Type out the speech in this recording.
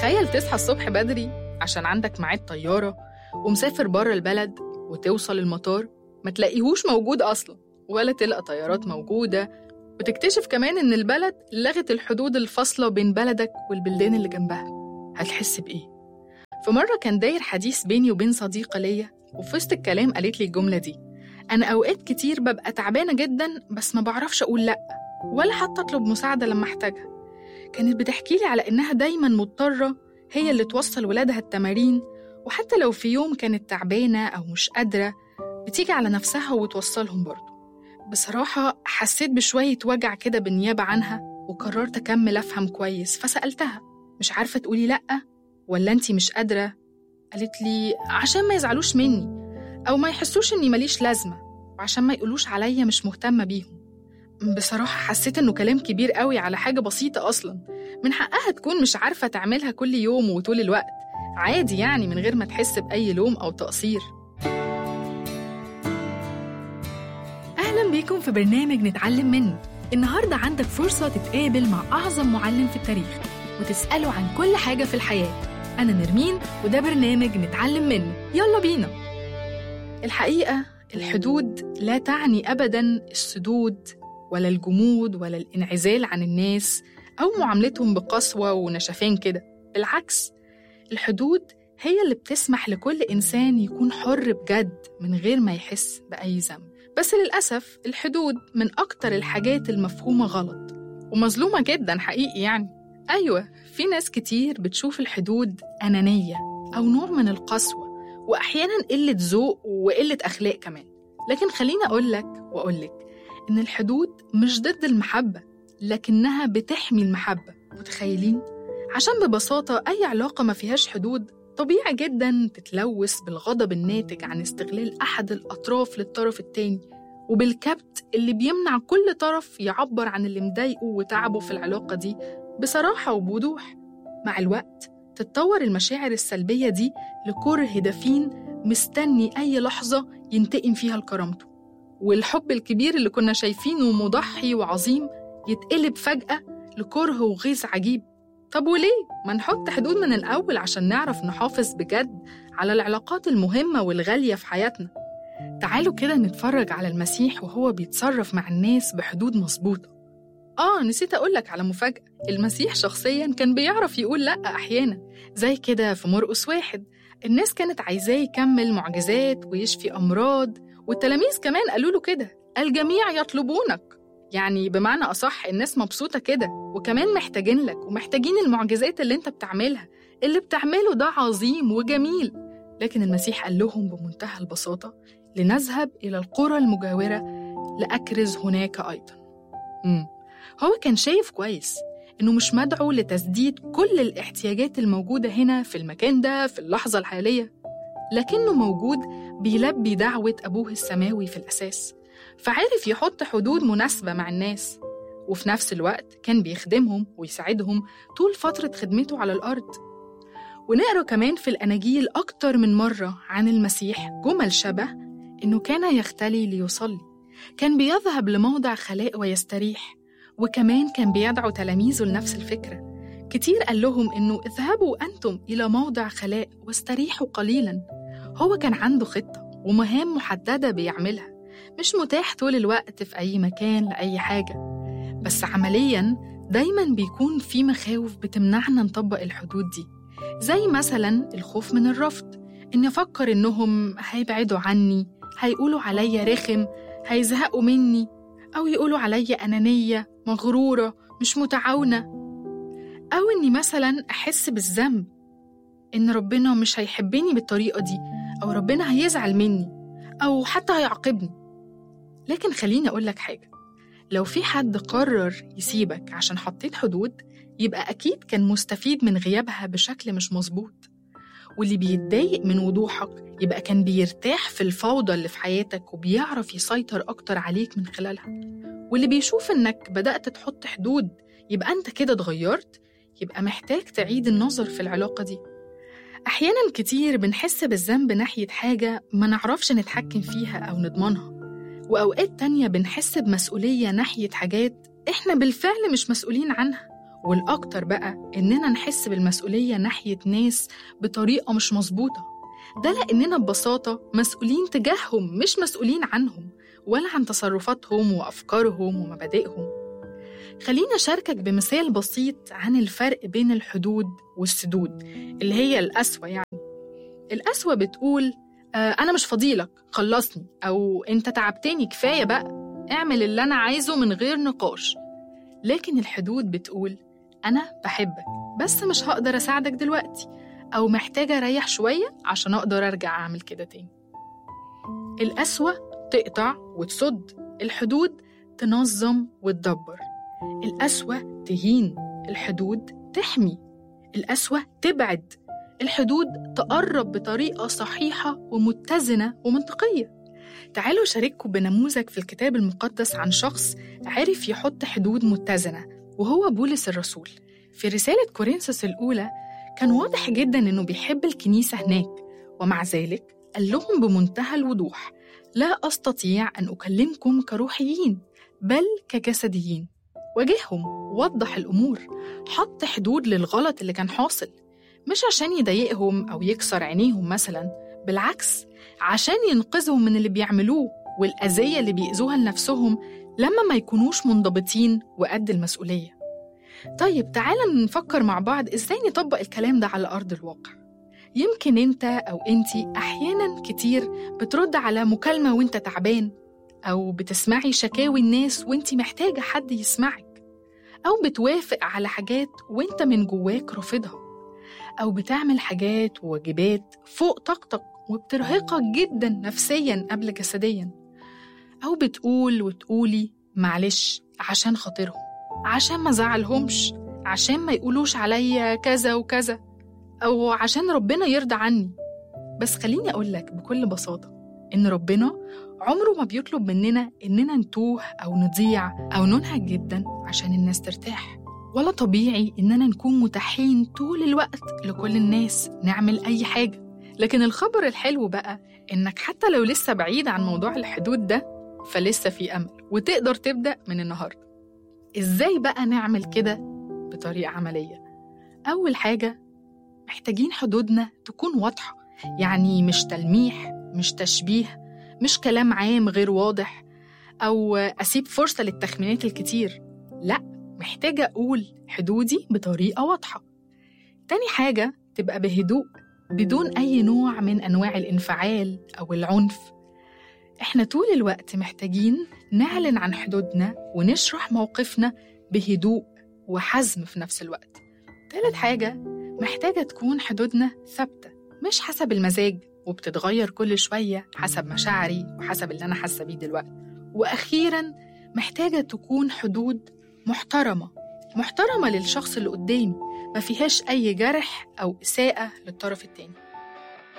تخيل تصحى الصبح بدري عشان عندك ميعاد طيارة ومسافر بره البلد وتوصل المطار ما تلاقيهوش موجود أصلا ولا تلقى طيارات موجودة وتكتشف كمان إن البلد لغت الحدود الفاصلة بين بلدك والبلدان اللي جنبها هتحس بإيه؟ في مرة كان داير حديث بيني وبين صديقة ليا وفي وسط الكلام قالت لي الجملة دي أنا أوقات كتير ببقى تعبانة جدا بس ما بعرفش أقول لأ ولا حتى أطلب مساعدة لما أحتاجها كانت بتحكي لي على إنها دايما مضطرة هي اللي توصل ولادها التمارين وحتى لو في يوم كانت تعبانة أو مش قادرة بتيجي على نفسها وتوصلهم برضه بصراحة حسيت بشوية وجع كده بالنيابة عنها وقررت أكمل أفهم كويس فسألتها مش عارفة تقولي لأ ولا أنتي مش قادرة قالت لي عشان ما يزعلوش مني أو ما يحسوش إني ماليش لازمة وعشان ما يقولوش عليا مش مهتمة بيهم بصراحة حسيت إنه كلام كبير قوي على حاجة بسيطة أصلا من حقها تكون مش عارفة تعملها كل يوم وطول الوقت عادي يعني من غير ما تحس بأي لوم أو تقصير أهلا بيكم في برنامج نتعلم منه النهاردة عندك فرصة تتقابل مع أعظم معلم في التاريخ وتسأله عن كل حاجة في الحياة أنا نرمين وده برنامج نتعلم منه يلا بينا الحقيقة الحدود لا تعني أبدا السدود ولا الجمود ولا الانعزال عن الناس أو معاملتهم بقسوة ونشفان كده بالعكس الحدود هي اللي بتسمح لكل إنسان يكون حر بجد من غير ما يحس بأي ذنب بس للأسف الحدود من أكتر الحاجات المفهومة غلط ومظلومة جدا حقيقي يعني أيوة في ناس كتير بتشوف الحدود أنانية أو نوع من القسوة وأحيانا قلة ذوق وقلة أخلاق كمان لكن خليني أقول لك وأقول لك إن الحدود مش ضد المحبة لكنها بتحمي المحبة متخيلين؟ عشان ببساطة أي علاقة ما فيهاش حدود طبيعي جدا تتلوث بالغضب الناتج عن استغلال أحد الأطراف للطرف التاني وبالكبت اللي بيمنع كل طرف يعبر عن اللي مضايقه وتعبه في العلاقة دي بصراحة وبوضوح مع الوقت تتطور المشاعر السلبية دي لكره دفين مستني أي لحظة ينتقم فيها لكرامته والحب الكبير اللي كنا شايفينه مضحي وعظيم يتقلب فجأة لكره وغيظ عجيب طب وليه؟ ما نحط حدود من الأول عشان نعرف نحافظ بجد على العلاقات المهمة والغالية في حياتنا تعالوا كده نتفرج على المسيح وهو بيتصرف مع الناس بحدود مظبوطة آه نسيت أقولك على مفاجأة المسيح شخصيا كان بيعرف يقول لأ أحيانا زي كده في مرقس واحد الناس كانت عايزاه يكمل معجزات ويشفي أمراض والتلاميذ كمان قالوا له كده الجميع يطلبونك يعني بمعنى أصح الناس مبسوطة كده وكمان محتاجين لك ومحتاجين المعجزات اللي انت بتعملها اللي بتعمله ده عظيم وجميل لكن المسيح قال لهم بمنتهى البساطة لنذهب إلى القرى المجاورة لأكرز هناك أيضا مم. هو كان شايف كويس إنه مش مدعو لتسديد كل الاحتياجات الموجودة هنا في المكان ده في اللحظة الحالية لكنه موجود بيلبي دعوة أبوه السماوي في الأساس فعرف يحط حدود مناسبة مع الناس وفي نفس الوقت كان بيخدمهم ويساعدهم طول فترة خدمته على الأرض ونقرأ كمان في الأناجيل أكتر من مرة عن المسيح جمل شبه إنه كان يختلي ليصلي كان بيذهب لموضع خلاء ويستريح وكمان كان بيدعو تلاميذه لنفس الفكرة كتير قال لهم إنه اذهبوا أنتم إلى موضع خلاء واستريحوا قليلا هو كان عنده خطة ومهام محددة بيعملها مش متاح طول الوقت في أي مكان لأي حاجة بس عمليا دايما بيكون في مخاوف بتمنعنا نطبق الحدود دي زي مثلا الخوف من الرفض إني أفكر إنهم هيبعدوا عني هيقولوا عليا رخم هيزهقوا مني أو يقولوا عليا أنانية مغرورة مش متعاونة أو إني مثلا أحس بالذنب إن ربنا مش هيحبني بالطريقة دي أو ربنا هيزعل مني أو حتى هيعاقبني لكن خليني أقول لك حاجة لو في حد قرر يسيبك عشان حطيت حدود يبقى أكيد كان مستفيد من غيابها بشكل مش مظبوط واللي بيتضايق من وضوحك يبقى كان بيرتاح في الفوضى اللي في حياتك وبيعرف يسيطر أكتر عليك من خلالها واللي بيشوف إنك بدأت تحط حدود يبقى أنت كده اتغيرت يبقى محتاج تعيد النظر في العلاقة دي أحيانا كتير بنحس بالذنب ناحية حاجة ما نعرفش نتحكم فيها أو نضمنها وأوقات تانية بنحس بمسؤولية ناحية حاجات إحنا بالفعل مش مسؤولين عنها والأكتر بقى إننا نحس بالمسؤولية ناحية ناس بطريقة مش مظبوطة ده لأننا ببساطة مسؤولين تجاههم مش مسؤولين عنهم ولا عن تصرفاتهم وأفكارهم ومبادئهم خلينا أشاركك بمثال بسيط عن الفرق بين الحدود والسدود اللي هي القسوة يعني القسوة بتقول آه أنا مش فضيلك خلصني أو أنت تعبتني كفاية بقى اعمل اللي أنا عايزه من غير نقاش لكن الحدود بتقول أنا بحبك بس مش هقدر أساعدك دلوقتي أو محتاجة أريح شوية عشان أقدر أرجع أعمل كده تاني القسوة تقطع وتصد الحدود تنظم وتدبر القسوة تهين الحدود تحمي القسوة تبعد الحدود تقرب بطريقة صحيحة ومتزنة ومنطقية تعالوا شارككم بنموذج في الكتاب المقدس عن شخص عرف يحط حدود متزنة وهو بولس الرسول في رسالة كورنثوس الأولى كان واضح جدا إنه بيحب الكنيسة هناك ومع ذلك قال لهم بمنتهى الوضوح لا أستطيع أن أكلمكم كروحيين بل كجسديين واجههم وضح الأمور حط حدود للغلط اللي كان حاصل مش عشان يضايقهم أو يكسر عينيهم مثلا بالعكس عشان ينقذهم من اللي بيعملوه والأذية اللي بيأذوها لنفسهم لما ما يكونوش منضبطين وقد المسؤولية طيب تعالى نفكر مع بعض إزاي نطبق الكلام ده على أرض الواقع يمكن أنت أو أنتي أحيانا كتير بترد على مكالمة وأنت تعبان أو بتسمعي شكاوي الناس وأنت محتاجة حد يسمعك أو بتوافق على حاجات وأنت من جواك رافضها أو بتعمل حاجات وواجبات فوق طاقتك وبترهقك جدا نفسيا قبل جسديا أو بتقول وتقولي معلش عشان خاطرهم عشان ما زعلهمش عشان ما يقولوش عليا كذا وكذا أو عشان ربنا يرضى عني بس خليني أقول لك بكل بساطة إن ربنا عمره ما بيطلب مننا إننا نتوه أو نضيع أو ننهك جدا عشان الناس ترتاح ولا طبيعي إننا نكون متاحين طول الوقت لكل الناس نعمل أي حاجة لكن الخبر الحلو بقى إنك حتى لو لسه بعيد عن موضوع الحدود ده فلسه في أمل وتقدر تبدأ من النهاردة إزاي بقى نعمل كده بطريقة عملية؟ أول حاجة محتاجين حدودنا تكون واضحة يعني مش تلميح مش تشبيه مش كلام عام غير واضح أو أسيب فرصة للتخمينات الكتير لأ محتاجة أقول حدودي بطريقة واضحة تاني حاجة تبقى بهدوء بدون أي نوع من أنواع الانفعال أو العنف إحنا طول الوقت محتاجين نعلن عن حدودنا ونشرح موقفنا بهدوء وحزم في نفس الوقت تالت حاجة محتاجة تكون حدودنا ثابتة مش حسب المزاج وبتتغير كل شوية حسب مشاعري وحسب اللي أنا حاسة بيه دلوقتي وأخيرا محتاجة تكون حدود محترمة محترمة للشخص اللي قدامي ما فيهاش أي جرح أو إساءة للطرف التاني